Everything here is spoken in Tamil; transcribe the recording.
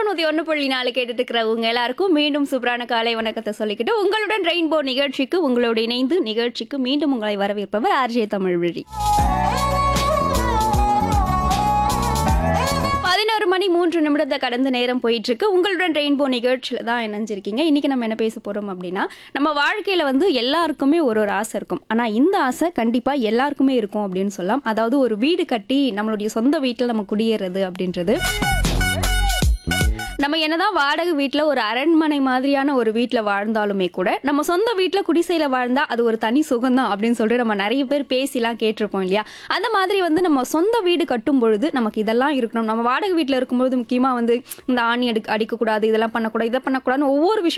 நூத்தி ஒண்ணு புள்ளி நாலு கேட்டுட்டு இருக்கிறவங்க எல்லாருக்கும் மீண்டும் சூப்பரான காலை வணக்கத்தை சொல்லிக்கிட்டு உங்களுடன் ரெயின்போ நிகழ்ச்சிக்கு உங்களோடு இணைந்து நிகழ்ச்சிக்கு மீண்டும் உங்களை வரவேற்பவர் ஆர்ஜே தமிழ்வழி பதினோரு மணி மூன்று நிமிடத்தை கடந்த நேரம் போயிட்டு இருக்கு உங்களுடன் ரெயின்போ நிகழ்ச்சியில தான் இணைஞ்சிருக்கீங்க இன்னைக்கு நம்ம என்ன பேச போறோம் அப்படின்னா நம்ம வாழ்க்கையில வந்து எல்லாருக்குமே ஒரு ஒரு ஆசை இருக்கும் ஆனா இந்த ஆசை கண்டிப்பா எல்லாருக்குமே இருக்கும் அப்படின்னு சொல்லலாம் அதாவது ஒரு வீடு கட்டி நம்மளுடைய சொந்த வீட்டில் நம்ம குடியேறது அப்படின்றது நம்ம என்னதான் வாடகை வீட்டில் ஒரு அரண்மனை மாதிரியான ஒரு வீட்டில் வாழ்ந்தாலுமே கூட நம்ம சொந்த வீட்டில் குடிசையில் வாழ்ந்தா அது ஒரு தனி சுகம்தான் அப்படின்னு சொல்லிட்டு நம்ம நிறைய பேர் பேசிலாம் கேட்டிருப்போம் இல்லையா அந்த மாதிரி வந்து நம்ம சொந்த வீடு கட்டும் பொழுது நமக்கு இதெல்லாம் இருக்கணும் நம்ம வாடகை வீட்டில் இருக்கும்பொழுது முக்கியமாக வந்து இந்த ஆணி அடி அடிக்கக்கூடாது இதெல்லாம் பண்ணக்கூடாது இதை பண்ணக்கூடாதுன்னு ஒவ்வொரு விஷயம்